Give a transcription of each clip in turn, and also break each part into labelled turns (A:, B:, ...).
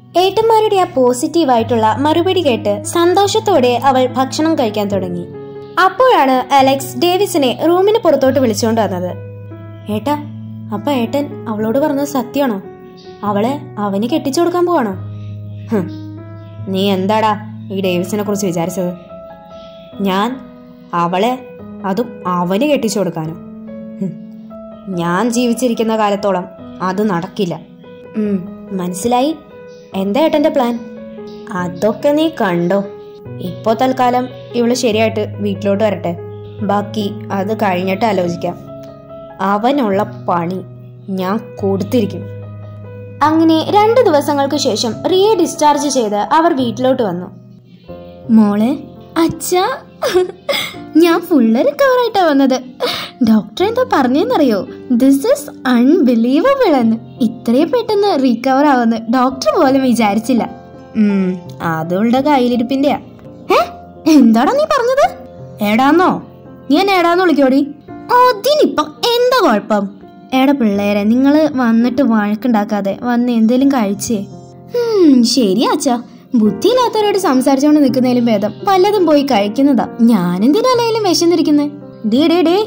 A: ഏട്ടന്മാരുടെ ആ പോസിറ്റീവായിട്ടുള്ള മറുപടി കേട്ട് സന്തോഷത്തോടെ അവൾ ഭക്ഷണം കഴിക്കാൻ തുടങ്ങി അപ്പോഴാണ് അലക്സ് ഡേവിസിനെ റൂമിന് പുറത്തോട്ട് വിളിച്ചുകൊണ്ട് വന്നത് ഏട്ടാ അപ്പൊ ഏട്ടൻ അവളോട് പറഞ്ഞത് സത്യമാണോ അവളെ അവന് കെട്ടിച്ചു കൊടുക്കാൻ പോവാണോ ഹും, നീ എന്താടാ ഈ ഡേവിസിനെ കുറിച്ച് വിചാരിച്ചത് ഞാൻ അവളെ അതും അവന് കെട്ടിച്ചു കൊടുക്കാനോ ഹും, ഞാൻ ജീവിച്ചിരിക്കുന്ന കാലത്തോളം അത് നടക്കില്ല ഉം, മനസ്സിലായി എന്താ ഏട്ടന്റെ പ്ലാൻ അതൊക്കെ നീ കണ്ടോ ഇപ്പോ തൽക്കാലം ഇവള് ശരിയായിട്ട് വീട്ടിലോട്ട് വരട്ടെ ബാക്കി അത് കഴിഞ്ഞിട്ട് ആലോചിക്കാം അവനുള്ള പണി ഞാൻ കൊടുത്തിരിക്കും അങ്ങനെ രണ്ട് ദിവസങ്ങൾക്ക് ശേഷം റിയെ ഡിസ്ചാർജ് ചെയ്ത് അവർ വീട്ടിലോട്ട് വന്നു മോളെ അച്ഛാ ഞാൻ ഫുള്ള് റിക്കവർ ആയിട്ടാ വന്നത് ഡോക്ടർ എന്താ പറഞ്ഞെന്നറിയോ ദിസ് ഇസ് അൺബിലീവബിൾ എന്ന് ഇത്രയും പെട്ടെന്ന് റിക്കവർ ആവുമെന്ന് ഡോക്ടർ പോലും വിചാരിച്ചില്ല അതുകളുടെ കയ്യിലിരിപ്പിന്റെയാ ഏ എന്താടാ നീ പറഞ്ഞത് ഏടാന്നോ നീ എന്നെ ഏടാന്ന് വിളിക്കോടി അതിനിപ്പം എന്താ കുഴപ്പം എടാ പിള്ളേരെ നിങ്ങൾ വന്നിട്ട് വഴക്കുണ്ടാക്കാതെ വന്ന് എന്തേലും കഴിച്ചേ ഉം, ശരിയാ അച്ഛാ ബുദ്ധിയില്ലാത്തവരോട് സംസാരിച്ചുകൊണ്ട് നിൽക്കുന്നതിലും ഭേദം പലതും പോയി കഴിക്കുന്നതാ ഞാനെന്തിനായാലും വിശന്നിരിക്കുന്നേ ഡേ ഡേ ഡേ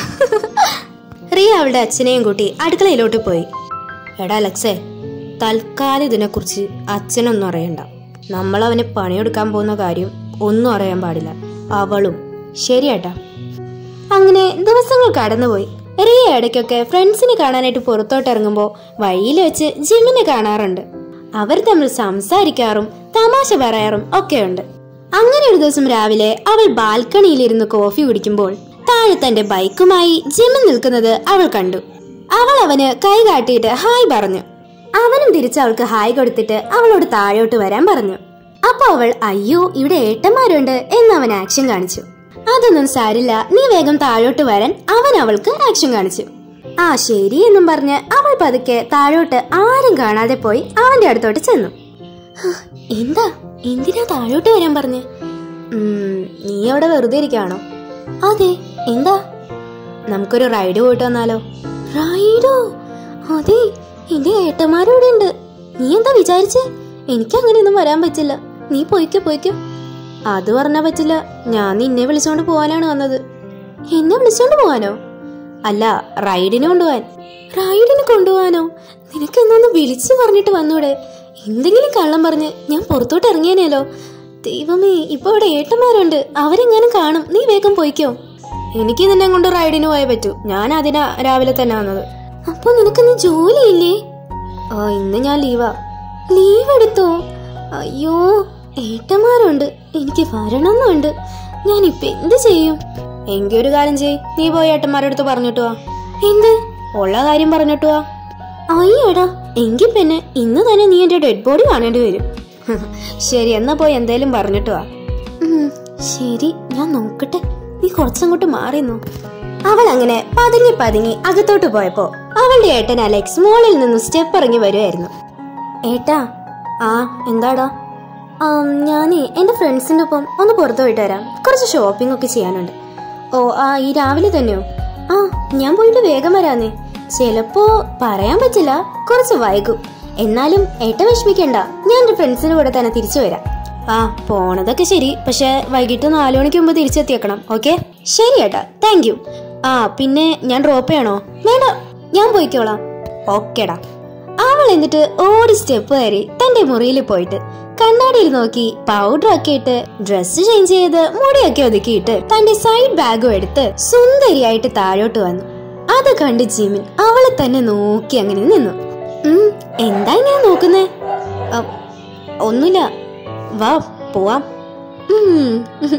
A: റിയ അവളുടെ അച്ഛനെയും കൂട്ടി അടുക്കളയിലോട്ട് പോയി എടാ അലക്സേ തൽക്കാലം ഇതിനെക്കുറിച്ച് അച്ഛനൊന്നും അറിയണ്ട നമ്മൾ അവന് പണിയെടുക്കാൻ പോകുന്ന കാര്യം ഒന്നും അറിയാൻ പാടില്ല അവളും ശരിയേട്ടാ അങ്ങനെ ദിവസങ്ങൾ കടന്നുപോയി റിയ ഇടയ്ക്കൊക്കെ ഫ്രണ്ട്സിനെ കാണാനായിട്ട് പുറത്തോട്ട് ഇറങ്ങുമ്പോൾ വഴിയിൽ വെച്ച് ജിമ്മിനെ കാണാറുണ്ട് അവർ തമ്മിൽ സംസാരിക്കാറും തമാശ പറയാറും ഒക്കെയുണ്ട് അങ്ങനെ ഒരു ദിവസം രാവിലെ അവൾ ബാൽക്കണിയിലിരുന്ന് കോഫി കുടിക്കുമ്പോൾ താഴെ തന്റെ ബൈക്കുമായി ജിമ്മിൽ നിൽക്കുന്നത് അവൾ കണ്ടു അവൾ അവന് കൈ കാട്ടിയിട്ട് ഹായ് പറഞ്ഞു അവനും തിരിച്ച് അവൾക്ക് ഹായ് കൊടുത്തിട്ട് അവളോട് താഴോട്ട് വരാൻ പറഞ്ഞു അപ്പൊ അവൾ അയ്യോ ഇവിടെ ഏട്ടന്മാരുണ്ട് എന്ന് അവൻ ആക്ഷൻ കാണിച്ചു അതൊന്നും സാരില്ല നീ വേഗം താഴോട്ട് വരാൻ അവൻ അവൾക്ക് ആക്ഷൻ കാണിച്ചു ആ ശരി എന്നും പറഞ്ഞ് അവൾ പതുക്കെ താഴോട്ട് ആരും കാണാതെ പോയി അവന്റെ അടുത്തോട്ട് ചെന്നു "ഹ, എന്താ എന്തിനാ താഴോട്ട് വരാൻ പറഞ്ഞ് "ഉം, നീ അവിടെ വെറുതെ ഇരിക്കാണോ അതെ എന്താ നമുക്കൊരു റൈഡ് പോയിട്ട് വന്നാലോ റൈഡോ അതെ എന്റെ ഏട്ടന്മാരും ഉണ്ട് നീ എന്താ വിചാരിച്ചേ എനിക്ക് അങ്ങനെയൊന്നും വരാൻ പറ്റില്ല നീ പോയിക്കോ പോയിക്കോ അത് പറഞ്ഞാ പറ്റില്ല ഞാൻ നിന്നെ വിളിച്ചോണ്ട് പോവാനാണ് വന്നത് എന്നെ വിളിച്ചോണ്ട് പോവാനോ അല്ല റൈഡിന് കൊണ്ടുപോവാൻ റൈഡിന് കൊണ്ടുപോവാനോ നിനക്ക് എന്നൊന്ന് വിളിച്ചു പറഞ്ഞിട്ട് വന്നൂടെ എന്തെങ്കിലും കള്ളം പറഞ്ഞ് ഞാൻ പുറത്തോട്ട് ഇറങ്ങിയേനല്ലോ ദൈവമേ ഇപ്പൊ ഇവിടെ ഏട്ടന്മാരുണ്ട് അവരെങ്ങാനും കാണും നീ വേഗം പോയിക്കോ എനിക്ക് നിന്നെ കൊണ്ട് റൈഡിന് പോയേ പറ്റൂ ഞാൻ അതിനാ രാവിലെ തന്നെ വന്നത് അപ്പൊ നിനക്ക് നീ ജോലിയില്ലേ ആ ഇന്ന് ഞാൻ ലീവാ ലീവ് എടുത്തോ അയ്യോ ഏട്ടന്മാരുണ്ട് എനിക്ക് വരണമെന്നുണ്ട് ഞാൻ ഇപ്പൊ എന്ത് ചെയ്യും എങ്കി ഒരു കാര്യം ചെയ് നീ പോയി ഏട്ടന്മാരുടെ അടുത്ത് പറഞ്ഞിട്ട് വാ എന്ത് ഉള്ള കാര്യം പറഞ്ഞിട്ട് വാ അയ്യോടാ എങ്കി പിന്നെ ഇന്ന് തന്നെ നീ എന്റെ ഡെഡ് ബോഡി കാണേണ്ടി വരും ശരി എന്നാ പോയി എന്തേലും പറഞ്ഞിട്ട് വാ ഉം, ശരി ഞാൻ നോക്കട്ടെ നീ കുറച്ചങ്ങോട്ട് മാറിന്നോ അവൾ അങ്ങനെ പതുങ്ങി പതുങ്ങി അകത്തോട്ട് പോയപ്പോ അവളുടെ ഏട്ടൻ അലക്സ് മോളിൽ നിന്ന് സ്റ്റെപ്പ് ഇറങ്ങി വരുമായിരുന്നു ഏട്ടാ ആ എന്താടാ ആം, ഞാനേ എന്റെ ഫ്രണ്ട്സിന്റെ ഒപ്പം ഒന്ന് പുറത്തു പോയിട്ട് വരാം കുറച്ച് ഷോപ്പിംഗ് ഒക്കെ ചെയ്യാനുണ്ട് ഓ ആ ഈ രാവിലെ തന്നെയോ ആ ഞാൻ പോയിട്ട് വേഗം വരാന്നേ ചിലപ്പോ പറയാൻ പറ്റില്ല കുറച്ച് വൈകും എന്നാലും ഏട്ട വിഷമിക്കണ്ട ഞാൻ എന്റെ ഫ്രണ്ട്സിന്റെ കൂടെ തന്നെ തിരിച്ചു വരാം ആ പോണതൊക്കെ ശരി പക്ഷെ വൈകിട്ട് നാലു മണിക്ക് മുമ്പ് തിരിച്ചെത്തിയേക്കണം ഓക്കെ ശരി ഏട്ടാ താങ്ക് യു ആ പിന്നെ ഞാൻ ഡ്രോപ്പ് ചെയ്യണോ വേണ്ട ഞാൻ പോയിക്കോളാം ഓക്കേടാ അവൾ എന്നിട്ട് ഓടി സ്റ്റെപ്പ് കയറി തന്റെ മുറിയിൽ പോയിട്ട് കണ്ണാടിയിൽ നോക്കി പൗഡർ ഒക്കെ ഇട്ട് ഡ്രസ്സ് ചേഞ്ച് ചെയ്ത് മുടിയൊക്കെ ഒതുക്കിയിട്ട് തന്റെ സൈഡ് ബാഗും എടുത്ത് സുന്ദരിയായിട്ട് താഴോട്ട് വന്നു അത് കണ്ട് ജിമിൻ അവളെ തന്നെ നോക്കി അങ്ങനെ നിന്നു ഉം, എന്താ ഇങ്ങനെ നോക്കുന്നേ അ, ഒന്നുമില്ല വാ പോവാം ഉം.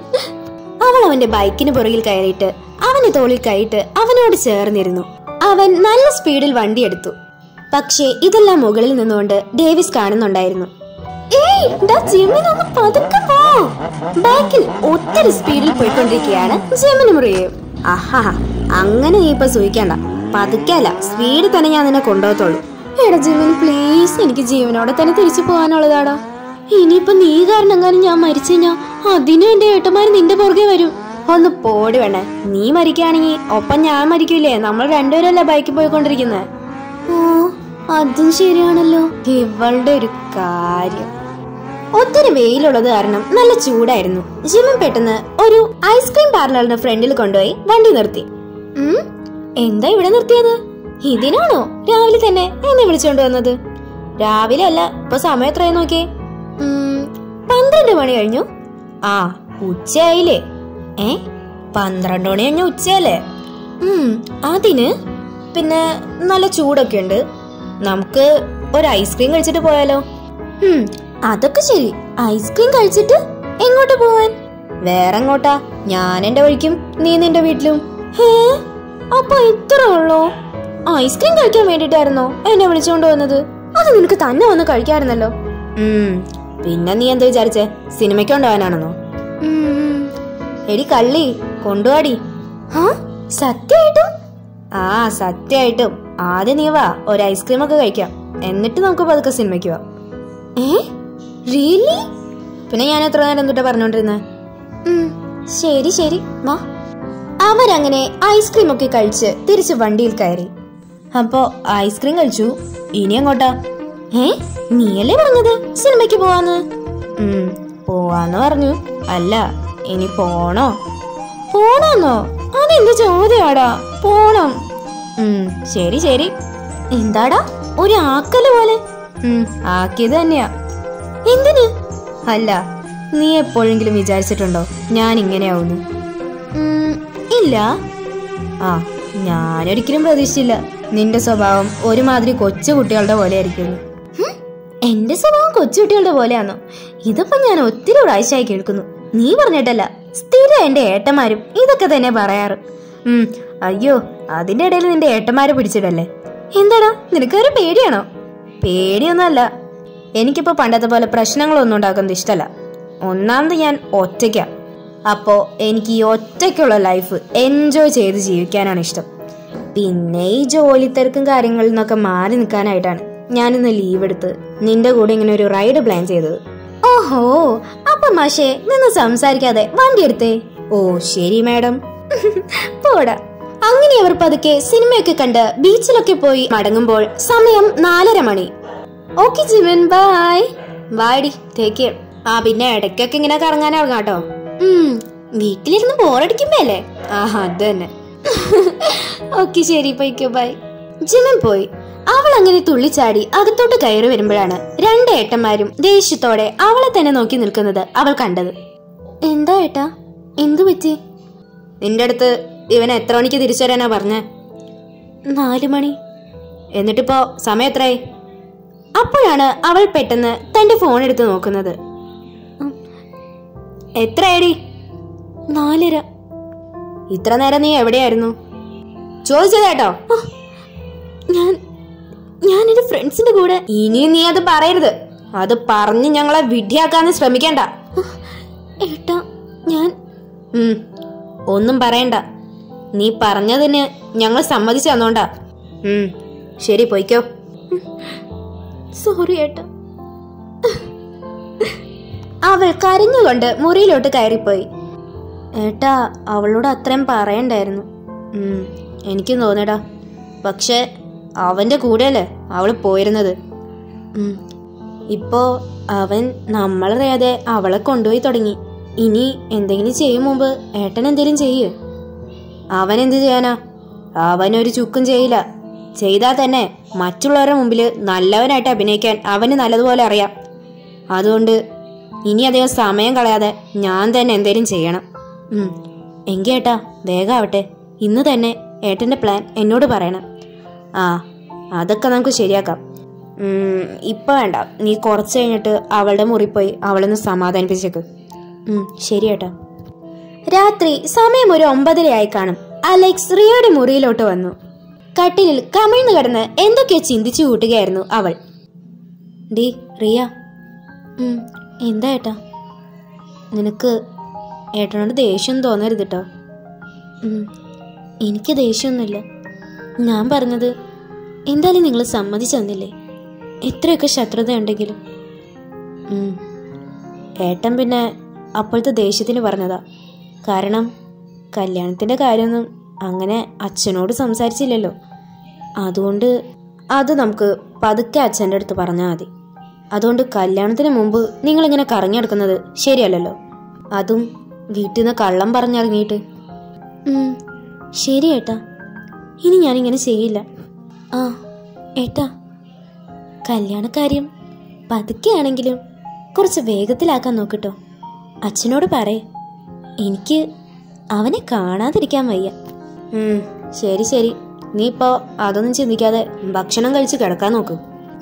A: അവൾ അവന്റെ ബൈക്കിന് പുറകിൽ കയറിയിട്ട് അവന്റെ തോളിൽ കൈയിട്ട് അവനോട് ചേർന്നിരുന്നു അവൻ നല്ല സ്പീഡിൽ വണ്ടിയെടുത്തു പക്ഷേ ഇതെല്ലാം മുകളിൽ നിന്നുകൊണ്ട് ഡേവിസ് കാണുന്നുണ്ടായിരുന്നു ഏയ്, ഡാ ജിമ്മിനൊന്ന് പതുക്കെ പോ. ബാക്കിൽ ഒത്തിരി സ്പീഡിൽ പോയിക്കൊണ്ടിരിക്കുകയാണ് ജിമ്മിന് മുറിയും ആഹാ അങ്ങനെ നീ ഇപ്പൊ സൂഹിക്കണ്ട പതുക്കല്ല സ്പീഡിൽ തന്നെ ഞാൻ നിന്നെ കൊണ്ടുപോകത്തുള്ളൂ എടാ ജിമ്മിൻ പ്ലീസ് എനിക്ക് ജീവനോടെ തന്നെ തിരിച്ചു പോകാനുള്ളതാടാ ഇനിയിപ്പൊ നീ കാരണം എങ്ങാനും ഞാൻ മരിച്ചു കഴിഞ്ഞാ അതിനും എന്റെ ഏട്ടന്മാര് നിന്റെ പുറകെ വരും ഒന്ന് പോടി വേണേ നീ മരിക്കുകയാണെങ്കിൽ ഒപ്പം ഞാൻ മരിക്കൂലേ നമ്മൾ രണ്ടുപേരല്ലേ ബൈക്കിൽ പോയിക്കൊണ്ടിരിക്കുന്നത് ഓ അതും ശരിയാണല്ലോ ഇവളുടെ ഒരു കാര്യം ഒത്തിരി വെയിലുള്ളത് കാരണം നല്ല ചൂടായിരുന്നു ജിമൻ പെട്ടെന്ന് ഒരു ഐസ്ക്രീം പാർലറിന്റെ ഫ്രണ്ടിൽ കൊണ്ടുപോയി വണ്ടി നിർത്തി ഉം, എന്താ ഇവിടെ നിർത്തിയത് ഇതിനാണോ രാവിലെ തന്നെ എന്നെ വിളിച്ചോണ്ട് വന്നത് രാവിലെ അല്ല ഇപ്പൊ സമയം എത്രയായി നോക്കിയേ ഉം, പന്ത്രണ്ട് മണി കഴിഞ്ഞു ആ ഉച്ചയായില്ലേ ഏ പന്ത്രണ്ട് മണി കഴിഞ്ഞ ഉച്ചയല്ലേ ഉം, അതിന് പിന്നെ നല്ല ചൂടൊക്കെ ഉണ്ട് നമുക്ക് ഒരു ഐസ്ക്രീം കഴിച്ചിട്ട് പോയാലോ ഉം, അതൊക്കെ ശരി ഐസ്ക്രീം കഴിച്ചിട്ട് എങ്ങോട്ട് പോവാൻ വേറെ എങ്ങോട്ടാ ഞാൻ എന്റെ വഴിക്കും നീ നിന്റെ വീട്ടിലും ഹേ അപ്പൊ ഇത്ര ഉള്ളോ ഐസ്ക്രീം കഴിക്കാൻ വേണ്ടിട്ടായിരുന്നോ എന്നെ വിളിച്ചുകൊണ്ട് വന്നത് അത് നിനക്ക് തന്നെ വന്ന് കഴിക്കാറുന്നല്ലോ പിന്നെ നീ എന്താ വിചാരിച്ചേ സിനിമയ്ക്ക് കൊണ്ടുപോകാനാണെന്നോ എടി കള്ളി കൊണ്ടുപോടി സത്യമായിട്ടും ആ സത്യമായിട്ടും ആദ്യം നീ വാ ഒരു ഐസ്ക്രീം ഒക്കെ കഴിക്കാം എന്നിട്ട് നമുക്ക് പതുക്കെ സിനിമയ്ക്ക് പോവാം ഏ റിയലി പിന്നെ ഞാൻ എത്ര നേരം തൊട്ടാ പറഞ്ഞോണ്ടിരുന്നെ ശരി ശരി വാ അവരങ്ങനെ ഐസ്ക്രീം ഒക്കെ കഴിച്ച് തിരിച്ച് വണ്ടിയിൽ കയറി അപ്പോ ഐസ്ക്രീം കഴിച്ചു ഇനി എങ്ങോട്ടാ ഏ നീയല്ലേ പറഞ്ഞത് സിനിമയ്ക്ക് പോവാന്ന് ഉം, പോവാന്ന് പറഞ്ഞു അല്ല ഇനി പോണോ പോണോന്നോ അതെന്ത് ചോദ്യാടാ പോണം ഉം, ശരി ശരി എന്താടാ ഒരു ആക്കല് പോലെ ഉം, ആക്കിയത് തന്നെയാ എന്തിന് അല്ല നീ എപ്പോഴെങ്കിലും വിചാരിച്ചിട്ടുണ്ടോ ഞാൻ ഇങ്ങനെയാവുന്നു ഉം, ഇല്ല ആ ഞാനൊരിക്കലും പ്രതീക്ഷിച്ചില്ല നിന്റെ സ്വഭാവം ഒരുമാതിരി കൊച്ചു കുട്ടികളുടെ പോലെ ആയിരിക്കുന്നു എന്റെ സ്വഭാവം കൊച്ചുകുട്ടികളുടെ പോലെയാണോ ഇതിപ്പോ ഞാൻ ഒത്തിരി പ്രാവശ്യമായി കേൾക്കുന്നു നീ പറഞ്ഞിട്ടല്ല സ്ഥിരം എന്റെ ഏട്ടന്മാരും ഇതൊക്കെ തന്നെ പറയാറ് ഉം, അയ്യോ അതിന്റെ ഇടയിൽ നിന്റെ ഏട്ടന്മാരെ പിടിച്ചിടല്ലേ എന്താടാ നിനക്കൊരു പേടിയാണോ പേടിയൊന്നുമല്ല എനിക്കിപ്പോ പണ്ടത്തെ പോലെ പ്രശ്നങ്ങളൊന്നും ഉണ്ടാക്കുന്നത് ഇഷ്ടമല്ല ഒന്നാമത് ഞാൻ ഒറ്റയ്ക്കാ അപ്പോ എനിക്ക് ഈ ഒറ്റയ്ക്കുള്ള ലൈഫ് എൻജോയ് ചെയ്ത് ജീവിക്കാനാണ് ഇഷ്ടം പിന്നെ ഈ ജോലി തിരക്കും കാര്യങ്ങളിൽ നിന്നൊക്കെ മാറി നിൽക്കാനായിട്ടാണ് ഞാനിന്ന് ലീവ് എടുത്ത് നിന്റെ കൂടെ ഇങ്ങനെ ഒരു റൈഡ് പ്ലാൻ ചെയ്തത് ഓഹോ അപ്പൊ മാഷേ നിന്ന് സംസാരിക്കാതെ വണ്ടി എടുത്തേ ഓ ശരി മാഡം പോടാ അങ്ങനെ അവർ പതുക്കെ സിനിമയൊക്കെ കണ്ട് ബീച്ചിലൊക്കെ പോയി മടങ്ങുമ്പോൾ സമയം നാലര മണി ഓക്കെ ജിമൻ ബായ് ബായ് ടേക്ക് കെയർ ആ പിന്നെ ഇടയ്ക്കൊക്കെ ഇങ്ങനെ കറങ്ങാൻ ഇറങ്ങാട്ടോ ഉം, വീട്ടിലിരുന്ന് ബോറടിക്കുമ്പോ അല്ലേ ആ അത് തന്നെ ഓക്കെ ശരി പോയിക്കോ ബൈ ജിമൻ പോയി അവൾ അങ്ങനെ തുള്ളിച്ചാടി അകത്തോട്ട് കയറി വരുമ്പോഴാണ് രണ്ട് ഏട്ടന്മാരും ദേഷ്യത്തോടെ അവളെ തന്നെ നോക്കി നിൽക്കുന്നത് അവൾ കണ്ടത് എന്താ ഏട്ടാ എന്തു പറ്റി നിന്റെ അടുത്ത് ഇവൻ എത്ര മണിക്ക് തിരിച്ചു വരാനാ പറഞ്ഞ നാലു മണി എന്നിട്ടിപ്പോ സമയം എത്രയായി അപ്പോഴാണ് അവൾ പെട്ടെന്ന് തന്റെ ഫോൺ എടുത്ത് നോക്കുന്നത് ഉം. എത്രയാടി നാലര ഇത്ര നേരം നീ എവിടെയായിരുന്നു ചോദിച്ചതേട്ടോ ഞാൻ ഞാൻ എന്റെ ഫ്രണ്ട്സിന്റെ കൂടെ ഇനിയും നീ അത് പറയരുത് അത് പറഞ്ഞ് ഞങ്ങളെ വിഡ്ഢിയാക്കാന്ന് ശ്രമിക്കണ്ട ഏട്ടാ ഞാൻ ഉം, ഒന്നും പറയണ്ട നീ പറഞ്ഞതിന് ഞങ്ങൾ സമ്മതിച്ചു തന്നോണ്ടാ ഉം, ശരി പോയിക്കോ സോറി ഏട്ടാ അവൾ കരഞ്ഞുകൊണ്ട് മുറിയിലോട്ട് കയറിപ്പോയി ഏട്ടാ അവളോട് അത്രയും പറയണ്ടായിരുന്നു ഉം, എനിക്കും തോന്നിയടാ പക്ഷെ അവന്റെ കൂടെയല്ലേ അവൾ പോയിരുന്നത് ഉം, ഇപ്പോ അവൻ നമ്മളറിയാതെ അവളെ കൊണ്ടുപോയി തുടങ്ങി ഇനി എന്തെങ്കിലും ചെയ്യും മുമ്പ് ഏട്ടൻ എന്തെങ്കിലും ചെയ്യ് അവൻ എന്ത് ചെയ്യാനാ അവനൊരു ചുക്കും ചെയ്യില്ല ചെയ്താൽ തന്നെ മറ്റുള്ളവരുടെ മുമ്പിൽ നല്ലവനായിട്ട് അഭിനയിക്കാൻ അവന് നല്ലതുപോലെ അറിയാം അതുകൊണ്ട് ഇനി അധികം സമയം കളയാതെ ഞാൻ തന്നെ എന്തേലും ചെയ്യണം ഉം. എങ്കി ഏട്ടാ വേഗാവട്ടെ ഇന്ന് തന്നെ ഏട്ടന്റെ പ്ലാൻ എന്നോട് പറയണം ആ അതൊക്കെ നമുക്ക് ശരിയാക്കാം ഉം, ഇപ്പൊ വേണ്ട നീ കുറച്ച് കഴിഞ്ഞിട്ട് അവളുടെ മുറി പോയി അവളൊന്ന് സമാധാനിപ്പിച്ചേക്ക് ഉം, ശരി ഏട്ടാ രാത്രി സമയം ഒരു ഒമ്പതരയായി കാണും അലക്സ് റിയയുടെ മുറിയിലോട്ട് വന്നു കട്ടിലിൽ കമിഴ്ന്നു കിടന്ന് എന്തൊക്കെയോ ചിന്തിച്ചു കൂട്ടുകയായിരുന്നു അവൾ ഡി റിയ ഉം, എന്താ ഏട്ടാ നിനക്ക് ഏട്ടനോട് ദേഷ്യം തോന്നരുത് കേട്ടോ ഉം, എനിക്ക് ദേഷ്യമൊന്നുമില്ല ഞാൻ പറഞ്ഞത് എന്തായാലും നിങ്ങൾ സമ്മതിച്ചു തന്നില്ലേ എത്രയൊക്കെ ശത്രുത ഉണ്ടെങ്കിലും ഉം. ഏട്ടൻ പിന്നെ അപ്പോഴത്തെ ദേഷ്യത്തിന് പറഞ്ഞതാ കാരണം കല്യാണത്തിൻ്റെ കാര്യമൊന്നും അങ്ങനെ അച്ഛനോട് സംസാരിച്ചില്ലല്ലോ അതുകൊണ്ട് അത് നമുക്ക് പതുക്കെ അച്ഛൻ്റെ അടുത്ത് പറഞ്ഞാൽ മതി അതുകൊണ്ട് കല്യാണത്തിന് മുമ്പ് നിങ്ങളിങ്ങനെ കറങ്ങിയെടുക്കുന്നത് ശരിയല്ലല്ലോ അതും വീട്ടിൽ നിന്ന് കള്ളം പറഞ്ഞിറങ്ങിയിട്ട് ഉം, ശരി ഏട്ടാ ഇനി ഞാനിങ്ങനെ ചെയ്യില്ല ആ ഏട്ടാ കല്യാണക്കാര്യം പതുക്കെയാണെങ്കിലും കുറച്ച് വേഗത്തിലാക്കാൻ നോക്കട്ടോ അച്ഛനോട് പറയേ എനിക്ക് അവനെ കാണാതിരിക്കാൻ വയ്യ ഉം, ശരി ശരി നീ ഇപ്പോ അതൊന്നും ചിന്തിക്കാതെ ഭക്ഷണം കഴിച്ച് കിടക്കാൻ നോക്ക്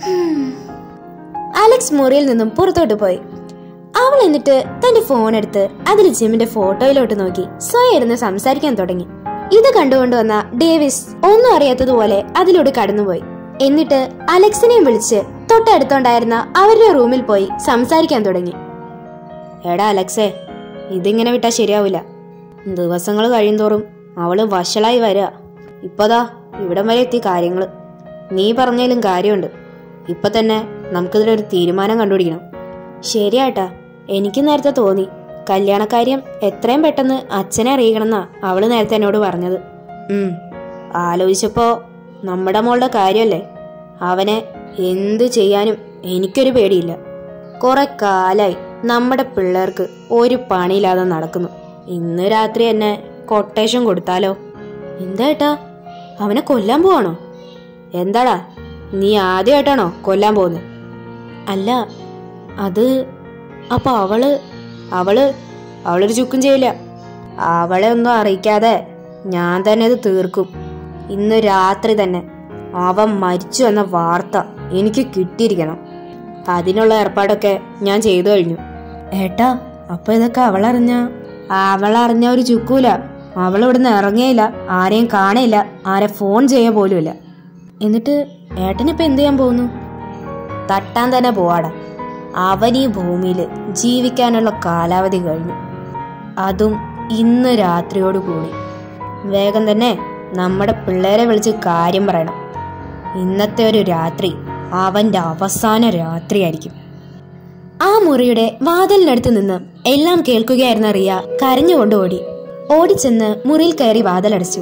A: അലക്സ് മുറിയിൽ നിന്നും പുറത്തോട്ട് പോയി അവൾ എന്നിട്ട് തന്റെ ഫോൺ എടുത്ത് അതിൽ ജിമിന്റെ ഫോട്ടോയിലോട്ട് നോക്കി സ്വയം ഇരുന്ന് സംസാരിക്കാൻ തുടങ്ങി ഇത് കണ്ടുകൊണ്ട് വന്ന ഡേവിസ് ഒന്നും അറിയാത്തതുപോലെ അതിലൂടെ കടന്നുപോയി എന്നിട്ട് അലക്സിനെയും വിളിച്ച് തൊട്ടടുത്തുണ്ടായിരുന്ന അവരുടെ റൂമിൽ പോയി സംസാരിക്കാൻ തുടങ്ങി എടാ അലക്സേ ഇതിങ്ങനെ വിട്ടാ ശരിയാവില്ല ദിവസങ്ങൾ കഴിയുന്തോറും അവള് വഷളായി വരിക ഇപ്പതാ ഇവിടം വരെ എത്തി കാര്യങ്ങള് നീ പറഞ്ഞതിലും കാര്യമുണ്ട് ഇപ്പൊ തന്നെ നമുക്കിതിലൊരു തീരുമാനം കണ്ടുപിടിക്കണം ശരിയാട്ടാ എനിക്ക് നേരത്തെ തോന്നി കല്യാണക്കാര്യം എത്രയും പെട്ടെന്ന് അച്ഛനെ അറിയിക്കണമെന്നാ അവള് നേരത്തെ എന്നോട് പറഞ്ഞത് ഉം ആലോചിച്ചപ്പോ നമ്മുടെ മോളുടെ കാര്യമല്ലേ അവനെ എന്തു ചെയ്യാനും എനിക്കൊരു പേടിയില്ല കുറെ കാലായി നമ്മുടെ പിള്ളേർക്ക് ഒരു പണിയില്ലാതെ നടക്കുന്നു ഇന്ന് രാത്രി എന്നെ കൊട്ടേഷൻ കൊടുത്താലോ എന്താ ഏട്ടാ അവനെ കൊല്ലാൻ പോവാണോ എന്താടാ നീ ആദ്യമായിട്ടാണോ കൊല്ലാൻ പോകുന്നത് അല്ല അത് അപ്പൊ അവള് അവള് അവളൊരു ചുക്കും ചെയ്യില്ല അവളെ ഒന്നും അറിയിക്കാതെ ഞാൻ തന്നെ ഇത് തീർക്കും ഇന്ന് രാത്രി തന്നെ അവൻ മരിച്ചു എന്ന വാർത്ത എനിക്ക് കിട്ടിയിരിക്കണം അതിനുള്ള ഏർപ്പാടൊക്കെ ഞാൻ ചെയ്തു കഴിഞ്ഞു ഏട്ടാ അപ്പൊ ഇതൊക്കെ അവളറിഞ്ഞ അവളറിഞ്ഞ ഒരു ചുക്കൂല അവൾ ഇവിടുന്ന് ഇറങ്ങിയില്ല ആരെയും കാണില്ല ആരെ ഫോൺ ചെയ്യാൻ പോലുമില്ല എന്നിട്ട് ഏട്ടനിപ്പോ എന്ത് ചെയ്യാൻ പോകുന്നു തട്ടാൻ തന്നെ പോവാടാ അവൻ ഈ ഭൂമിയിൽ ജീവിക്കാനുള്ള കാലാവധി കഴിഞ്ഞു അതും ഇന്ന് രാത്രിയോട് കൂടി വേഗം തന്നെ നമ്മുടെ പിള്ളേരെ വിളിച്ച് കാര്യം പറയണം ഇന്നത്തെ ഒരു രാത്രി അവന്റെ അവസാന രാത്രിയായിരിക്കും ആ മുറിയുടെ വാതിലിനടുത്ത് നിന്ന് എല്ലാം കേൾക്കുകയായിരുന്ന റിയ കരഞ്ഞുകൊണ്ട് ഓടി ഓടിച്ചെന്ന് മുറിയിൽ കയറി വാതിലടച്ചു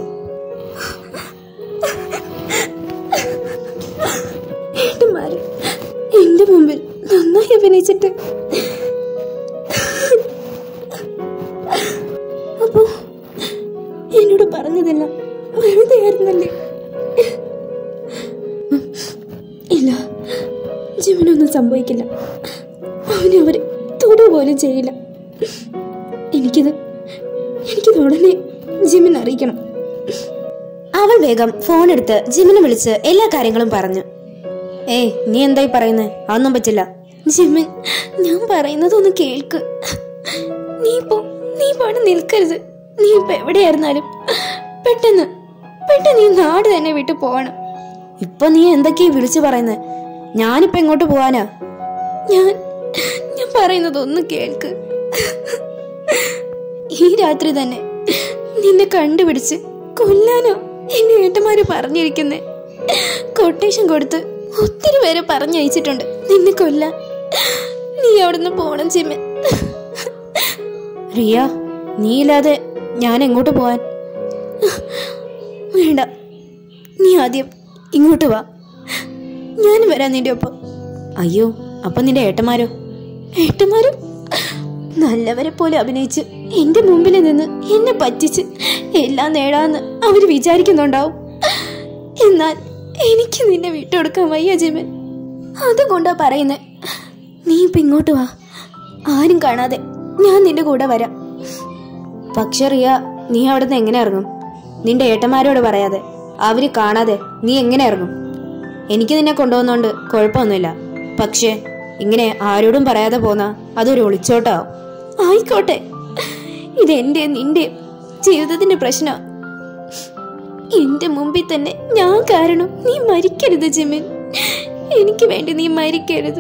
B: ഏട്ടന്മാര് എന്റെ മുമ്പിൽ നന്നായി അഭിനയിച്ചിട്ട് അപ്പോ എന്നോട് പറഞ്ഞതെല്ലാം വെറുതെ ആയിരുന്നല്ലേ ഇല്ല ജീവനൊന്നും സംഭവിക്കില്ല അവനെ അവര് തൊടു പോലും ചെയ്യില്ല എനിക്കിത് എനിക്കിത് ഉടനെ ജിമിൻ അറിയിക്കണം
A: അവൾ വേഗം ഫോൺ എടുത്ത് ജിമിനെ വിളിച്ച് എല്ലാ കാര്യങ്ങളും പറഞ്ഞു ഏയ് നീ എന്തായി പറയുന്നേ അതൊന്നും പറ്റില്ല
B: ജിമിൻ ഞാൻ പറയുന്നതൊന്ന് കേൾക്ക് നീ ഇപ്പോ നീ ഇപ്പോ അവിടെ നിൽക്കരുത് നീ ഇപ്പൊ എവിടെയായിരുന്നാലും പെട്ടെന്ന് പെട്ടെന്ന് ഈ നാട് തന്നെ വിട്ടു പോകണം
A: ഇപ്പൊ നീ എന്തൊക്കെയാ വിളിച്ചു പറയുന്നേ ഞാനിപ്പോ എങ്ങോട്ട് പോവാനാ
B: ഞാൻ ഞാൻ പറയുന്നതൊന്ന് കേൾക്ക് ഈ രാത്രി തന്നെ നിന്നെ കണ്ടുപിടിച്ച് കൊല്ലാനോ എന്നെ ഏട്ടന്മാര് പറഞ്ഞിരിക്കുന്നേ കൊട്ടേഷൻ കൊടുത്ത് ഒത്തിരി പേരെ പറഞ്ഞയച്ചിട്ടുണ്ട് നിന്നെ കൊല്ലാൻ നീ അവിടുന്ന് പോണം ചിമ്മൻ
A: റിയ നീ ഇല്ലാതെ ഞാൻ എങ്ങോട്ട് പോവാൻ
B: വേണ്ട നീ ആദ്യം ഇങ്ങോട്ട് വാ ഞാൻ വരാൻ നിന്റെ ഒപ്പം
A: അയ്യോ അപ്പൊ നിന്റെ ഏട്ടന്മാരോ
B: ഏട്ടന്മാരും നല്ലവരെ പോലെ അഭിനയിച്ച് എന്റെ മുമ്പിൽ നിന്ന് എന്നെ പറ്റിച്ച് എല്ലാം നേടാന്ന് അവര് വിചാരിക്കുന്നുണ്ടാവും എന്നാൽ എനിക്ക് നിന്നെ വിട്ടുകൊടുക്കാൻ വയ്യ ജിമൻ അതുകൊണ്ടാ പറയുന്നേ നീ ഇപ്പൊ ഇങ്ങോട്ട് വാ ആരും കാണാതെ ഞാൻ നിന്റെ കൂടെ വരാം
A: പക്ഷെ റിയ നീ അവിടുന്ന് എങ്ങനെ ഇറങ്ങും നിന്റെ ഏട്ടന്മാരോട് പറയാതെ അവര് കാണാതെ നീ എങ്ങനെ ഇറങ്ങും എനിക്ക് നിന്നെ കൊണ്ടുപോകുന്നോണ്ട് കുഴപ്പമൊന്നുമില്ല പക്ഷേ ഇങ്ങനെ ആരോടും പറയാതെ പോന്ന അതൊരു ഒളിച്ചോട്ടാവും
B: ആയിക്കോട്ടെ ഇത് എന്റെ നിന്റെ ജീവിതത്തിന്റെ പ്രശ്ന എന്റെ മുമ്പിൽ തന്നെ ഞാൻ കാരണം നീ മരിക്കരുത് ജിമിൻ എനിക്ക് വേണ്ടി നീ മരിക്കരുത്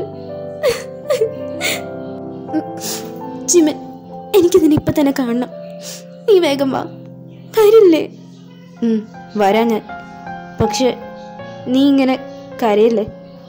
B: ജിമിൻ എനിക്ക് നിന്നെ ഇപ്പൊ തന്നെ കാണണം നീ വേഗം വാ വരില്ലേ
A: ഉം, വരാം ഞാൻ പക്ഷെ നീ ഇങ്ങനെ കരയില്ലേ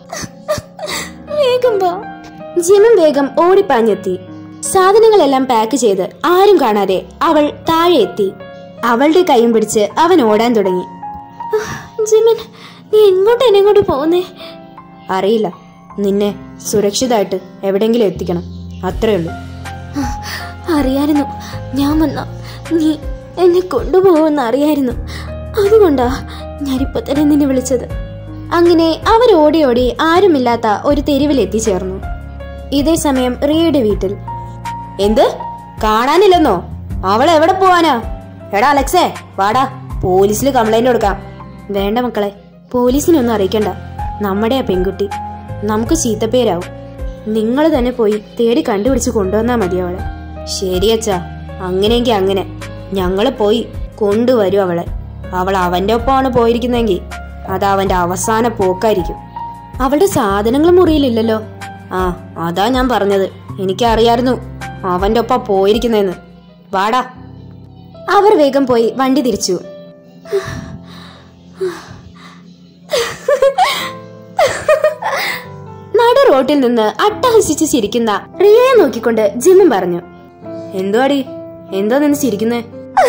B: വേഗം വാ
A: ജിമൻ വേഗം ഓടിപ്പാഞ്ഞെത്തി സാധനങ്ങളെല്ലാം പാക്ക് ചെയ്ത് ആരും കാണാതെ അവൾ താഴെ എത്തി അവളുടെ കൈയും പിടിച്ച് അവൻ ഓടാൻ തുടങ്ങി
B: ജിമിൻ നീ എങ്ങോട്ട് എന്നെ കൊണ്ട് പോകുന്നേ
A: അറിയില്ല നിന്നെ സുരക്ഷിതമായിട്ട് എവിടെയെങ്കിലും എത്തിക്കണം അത്രേ ഉള്ളൂ
B: അറിയായിരുന്നു ഞാൻ വന്ന നീ എന്നെ കൊണ്ടുപോകുമെന്ന് അറിയായിരുന്നു അതുകൊണ്ടാ ഞാനിപ്പോ തന്നെ നിന്നെ വിളിച്ചത്
A: അങ്ങനെ അവർ ഓടി ഓടി ആരുമില്ലാത്ത ഒരു തെരുവിൽ എത്തിച്ചേർന്നു ഇതേ സമയം റിയയുടെ വീട്ടിൽ എന്ത് കാണാനില്ലെന്നോ അവൾ എവിടെ പോവാനാ എടാ അലക്സേ വാടാ പോലീസിൽ കംപ്ലൈന്റ് കൊടുക്കാം വേണ്ട മക്കളെ പോലീസിനൊന്നും അറിയിക്കണ്ട നമ്മുടെ ആ പെൺകുട്ടി നമുക്ക് ചീത്തപ്പേരാവും നിങ്ങൾ തന്നെ പോയി തേടി കണ്ടുപിടിച്ച് കൊണ്ടുവന്നാ മതി അവളെ ശരി അച്ഛാ അങ്ങനെയെങ്കിൽ അങ്ങനെ ഞങ്ങള് പോയി കൊണ്ടുവരും അവളെ അവൾ അവന്റെ ഒപ്പമാണ് പോയിരിക്കുന്നെങ്കിൽ അത് അവന്റെ അവസാന പോക്കായിരിക്കും അവളുടെ സാധനങ്ങൾ മുറിയിലില്ലല്ലോ ആ അതാ ഞാൻ പറഞ്ഞത് എനിക്കറിയായിരുന്നു അവന്റെ ഒപ്പം പോയിരിക്കുന്നെന്ന് വാടാ അവർ വേഗം പോയി വണ്ടി തിരിച്ചു നട റോട്ടിൽ നിന്ന് അട്ടഹസിച്ച് ചിരിക്കുന്ന റിയയെ നോക്കിക്കൊണ്ട് ജിമ്മും പറഞ്ഞു എന്തുവാടി എന്താ നിന്ന് ചിരിക്കുന്നേ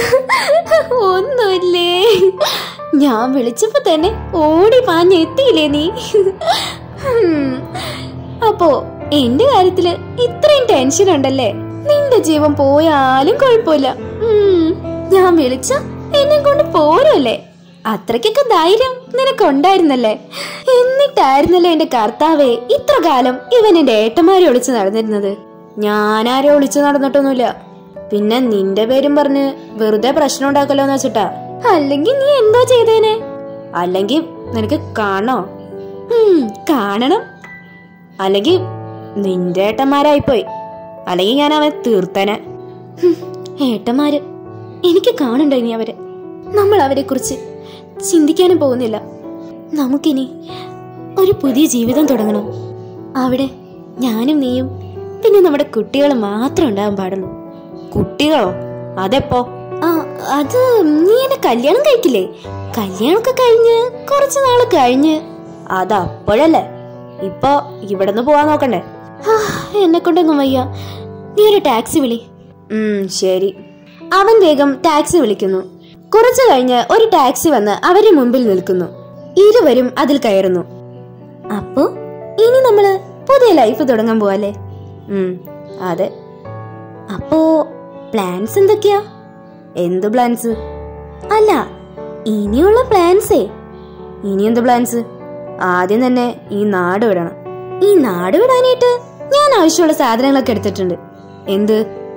B: ഒന്നുമില്ലേ ഞാൻ വിളിച്ചപ്പോ തന്നെ ഓടി പാഞ്ഞ് എത്തിയില്ലേ നീ ഹും. അപ്പോ എന്റെ കാര്യത്തില് ഇത്രയും ടെൻഷൻ ഉണ്ടല്ലേ നിന്റെ ജീവൻ പോയാലും കുഴപ്പമില്ല ഉം. ഞാൻ വിളിച്ച എന്നെ കൊണ്ട് പോരല്ലേ അത്രയ്ക്കൊക്കെ ധൈര്യം നിനക്കുണ്ടായിരുന്നല്ലേ എന്നിട്ടായിരുന്നല്ലോ എന്റെ കർത്താവേ ഇത്ര കാലം ഇവൻ എന്റെ ഏട്ടന്മാരെ ഒളിച്ചു നടന്നിരുന്നത്
A: ഞാനാരെ ഒളിച്ചു നടന്നിട്ടൊന്നുമില്ല പിന്നെ നിന്റെ പേരും പറഞ്ഞ് വെറുതെ പ്രശ്നം ഉണ്ടാക്കല്ലോ എന്ന് വെച്ചിട്ടാ
B: അല്ലെങ്കിൽ നീ എന്തോ ചെയ്തേനെ
A: അല്ലെങ്കിൽ നിനക്ക് കാണോ
B: ഉം, കാണണം
A: അല്ലെങ്കിൽ നിന്റെ ഏട്ടന്മാരായിപ്പോയി അല്ലെങ്കിൽ ഞാൻ അവൻ തീർത്തനെ
B: ഹും, ഏട്ടന്മാര് എനിക്ക് കാണണ്ട ഇനി അവരെ നമ്മൾ അവരെ കുറിച്ച് ചിന്തിക്കാനും പോകുന്നില്ല നമുക്കിനി ഒരു പുതിയ ജീവിതം തുടങ്ങണം അവിടെ ഞാനും നീയും പിന്നെ നമ്മുടെ കുട്ടികൾ മാത്രം ഉണ്ടാകാൻ പാടുള്ളൂ
A: കുട്ടികളോ അതെപ്പോ
B: ആ അത് നീ എന്നെ കല്യാണം കഴിക്കില്ലേ കല്യാണമൊക്കെ കഴിഞ്ഞ് കുറച്ച് നാള് കഴിഞ്ഞ്
A: അതപ്പോഴല്ലേ ഇപ്പൊ ഇവിടുന്ന് പോവാൻ നോക്കണ്ടേ
B: ആ, എന്നെ കൊണ്ടൊന്നും വയ്യ നീ ഒരു ടാക്സി വിളി
A: ഉം ശരി
B: അവൻ വേഗം ടാക്സി വിളിക്കുന്നു
A: കുറച്ചു കഴിഞ്ഞ് ഒരു ടാക്സി വന്ന് അവരുടെ മുമ്പിൽ നിൽക്കുന്നു ഇരുവരും അതിൽ കയറുന്നു
B: അപ്പോ ഇനി നമ്മള്
A: പുതിയ ലൈഫ് തുടങ്ങാൻ പോവല്ലേ ഉം അതെ
B: അപ്പോ പ്ലാൻസ് എന്തൊക്കെയാ
A: എന്ത് പ്ലാൻസ്
B: അല്ല ഇനിയുള്ള പ്ലാൻസേ
A: ഇനി എന്ത് പ്ലാൻസ് ആദ്യം തന്നെ ഈ നാട് വിടണം
B: ഈ നാട് വിടാനായിട്ട്
A: ഞാൻ ആവശ്യമുള്ള സാധനങ്ങളൊക്കെ എടുത്തിട്ടുണ്ട് എന്ത്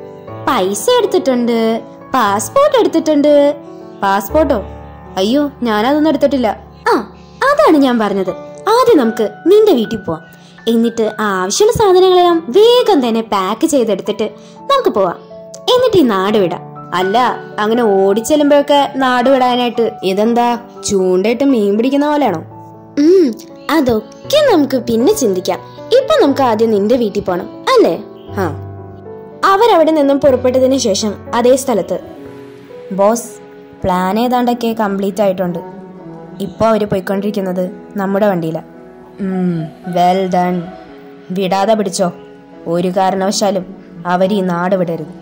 B: പൈസ എടുത്തിട്ടുണ്ട് പാസ്പോർട്ട് എടുത്തിട്ടുണ്ട്
A: പാസ്പോർട്ടോ അയ്യോ ഞാനതൊന്നും എടുത്തിട്ടില്ല
B: ആ അതാണ് ഞാൻ പറഞ്ഞത് ആദ്യം നമുക്ക് നിന്റെ വീട്ടിൽ പോവാം എന്നിട്ട് ആവശ്യമുള്ള സാധനങ്ങളെല്ലാം വേഗം തന്നെ പാക്ക് ചെയ്തെടുത്തിട്ട് നമുക്ക് പോവാം എന്നിട്ട് ഈ നാട് വിടാം
A: അല്ല അങ്ങനെ ഓടിച്ചെല്ലുമ്പോഴൊക്കെ നാട് വിടാനായിട്ട് ഇതെന്താ ചൂണ്ടയിട്ട് മീൻ പിടിക്കുന്ന പോലെയാണോ
B: ഉം, അതൊക്കെ നമുക്ക് പിന്നെ ചിന്തിക്കാം ഇപ്പൊ നമുക്ക് ആദ്യം നിന്റെ വീട്ടിൽ പോണം അല്ലേ
A: ആ അവരവിടെ നിന്നും പുറപ്പെട്ടതിന് ശേഷം അതേ സ്ഥലത്ത് ബോസ് പ്ലാൻ ഏതാണ്ടൊക്കെ കംപ്ലീറ്റ് ആയിട്ടുണ്ട് ഇപ്പോൾ അവർ പോയിക്കൊണ്ടിരിക്കുന്നത് നമ്മുടെ വണ്ടിയിലാണ് വെൽ ഡൺ വിടാതെ പിടിച്ചോ ഒരു കാരണവശാലും അവർ ഈ നാട് വിടരുത്